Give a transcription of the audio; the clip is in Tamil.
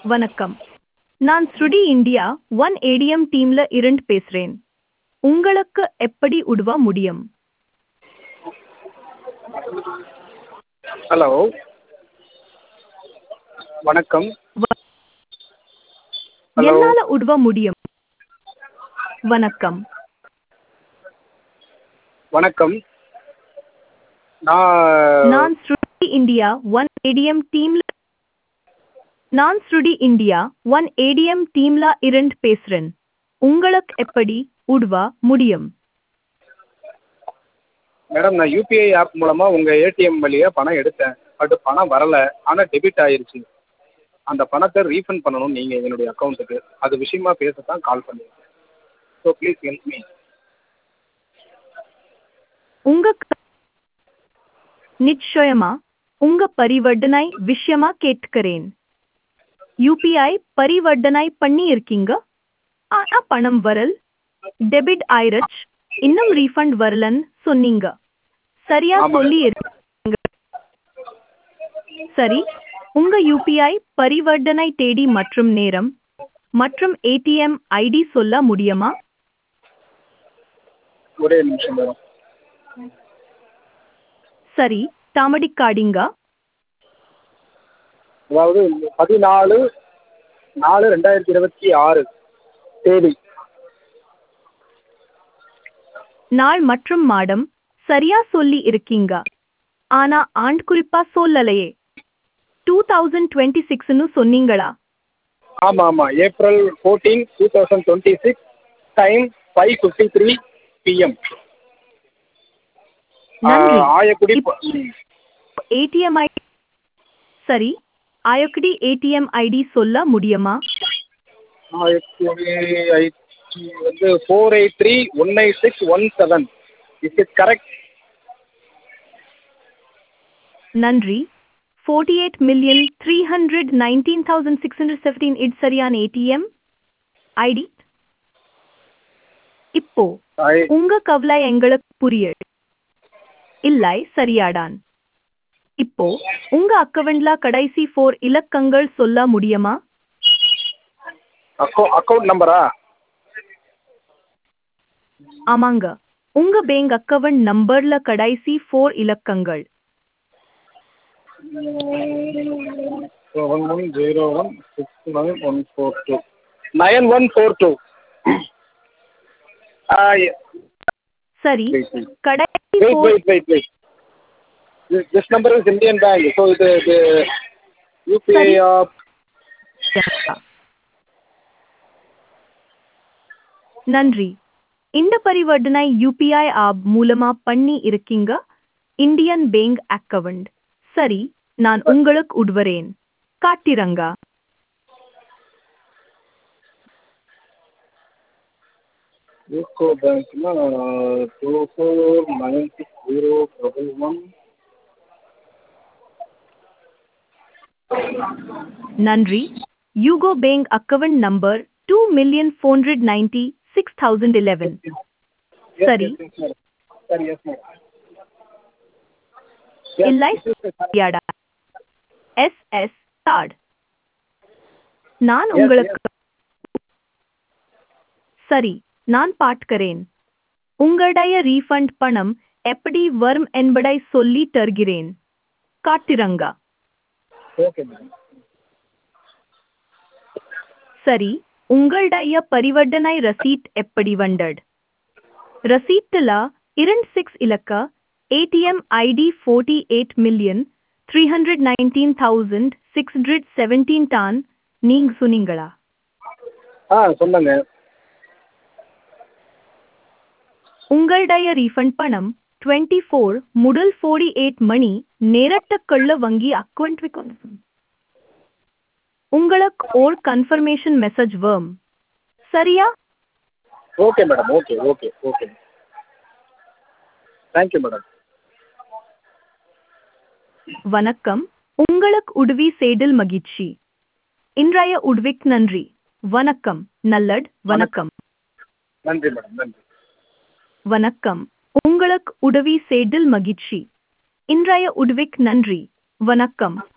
வணக்கம் நான் ஸ்ருடி இந்தியா ஒன் ஏடிஎம் டீம்ல இருந்து பேசுறேன் உங்களுக்கு எப்படி உதவ முடியும் ஹலோ வணக்கம் வ- ஹலோ என்னால உதவ முடியும் வணக்கம் வணக்கம் நான் நான் ஸ்ருடி இந்தியா ஒன் ஏடிஎம் டீம்ல நான் ஸ்ருடி இந்தியா ஒன் ஏடிஎம் டீம்ல இருந்து பேசுறேன் உங்களுக்கு எப்படி உதவ முடியும் மேடம் நான் யூபிஐ ஆப் மூலமாக உங்கள் ஏடிஎம் வழியா பணம் எடுத்தேன் பட் பணம் வரல ஆனால் டெபிட் ஆயிருச்சு அந்த பணத்தை ரீஃபண்ட் பண்ணணும் நீங்கள் என்னுடைய அக்கௌண்ட்டுக்கு அது விஷயமா பேச தான் கால் பண்ணியிருக்கேன் ஸோ ப்ளீஸ் ஹெல்ப் மீ உங்க க- நிச்சயமா உங்க பரிவர்த்தனை விஷயமா கேட்கிறேன் யூபிஐ பரிவர்த்தனை பண்ணி இருக்கீங்க ஆனா பணம் வரல் டெபிட் ஆயிருச்சு இன்னும் ரீஃபண்ட் வரலன்னு சொன்னீங்க சரியா ஆமாங்க. சொல்லி இருக்கீங்க சரி உங்க யூபிஐ பரிவர்த்தனை தேதி மற்றும் நேரம் மற்றும் ஏடிஎம் ஐடி சொல்ல முடியுமா ஒரே நிமிஷம் மேடம் சரி தாமடிக்காடிங்க அதாவது பதினாலு நாலு ரெண்டாயிரத்தி இருபத்தி ஆறு தேதி நாள் மற்றும் மாதம் சரியா சொல்லி இருக்கீங்க ஆனா ஆண்டு குறிப்பா சொல்லலையே டூ தௌசண்ட் டுவெண்ட்டி சிக்ஸ்னு சொன்னீங்களா ஆமாம் ஆமாம் April fourteen two thousand twenty six time five fifty three PM நன்றி ஆயக்குடி இப்- ஏடிஎம் ஐடி சரி ஆயக்குடி ஏடிஎம் ஐடி சொல்ல முடியுமா ஆயக்குடி ஐடி வந்து four eight three one eight six one seven is it correct நன்றி forty eight million three hundred nineteen thousand six hundred seventeen it சரியான ஏடிஎம் ஐடி இப்போ உங்க கவலை எங்களுக்கு புரியுது இல்லை சரியாடான் இப்போ உங்க அக்கவுண்ட்ல கடைசி ஃபோர் இலக்கங்கள் சொல்ல முடியுமா அக்கௌ அக்கௌண்ட் நம்பரா ஆமாங்க உங்க பேங்க் அக்கவுண்ட் நம்பர்ல கடைசி ஃபோர் இலக்கங்கள் seven one zero one six nine one four two nine one four two சரி வெயிட் கடைசி wait four wait wait wait this number is Indian Bank so இது இது யூபிஐ சரி. ஆப் நன்றி இந்த பரிவர்த்தனை யூபிஐ ஆப் மூலமா பண்ணி இருக்கீங்க இந்தியன் பேங்க் அக்கவுண்ட் சரி நான் உங்களுக்கு உட்வரேன் காட்டிரங்க யூகோ பேங்க்னா two four nine six zero double one நன்றி UCO Bank account number two million four hundred ninety six thousand eleven சரி. சரி எஸ் மேடம் இல்லை சரியாடா எஸ் எஸ் கார்டு நான் Yes, உங்களுக்கு சரி நான் பார்க்கிறேன் உங்களுடைய ரீஃபண்ட் பணம் எப்படி வரும் என்பதை சொல்லி தருகிறேன் காட்டிரங்க ஓகே மேடம் சரி உங்களுடைய பரிவர்த்தனை ரசீட் எப்படி வந்தது ரசீட்டுல இரண்டு சிக்ஸ் இலக்க ATM ID forty eight million three hundred nineteen thousand six hundred seventeen டான் நீங்க சொன்னீங்களா ஆ சொன்னங்க உங்களுடைய ரீஃபண்ட் பணம் டுவெண்ட்டி ஃபோர் முதல் ஃபோர்ட்டி எயிட் மணி நேரத்துக்குள்ள வங்கி அக்கௌண்ட் உங்களுக்கு ஓர் கன்ஃபர்மேஷன் மெசேஜ் வரும் சரியா okay madam okay okay okay thank you madam வணக்கம் உங்களுக்கு உதவி செய்தல் மகிழ்ச்சி இன்றைய உதவிக்கு நன்றி வணக்கம் நல்லட் வணக்கம் நன்றி மேடம் நன்றி வணக்கம் உங்களுக்கு உதவி செய்தல் மகிழ்ச்சி இன்றைய உதவிக்கு நன்றி வணக்கம்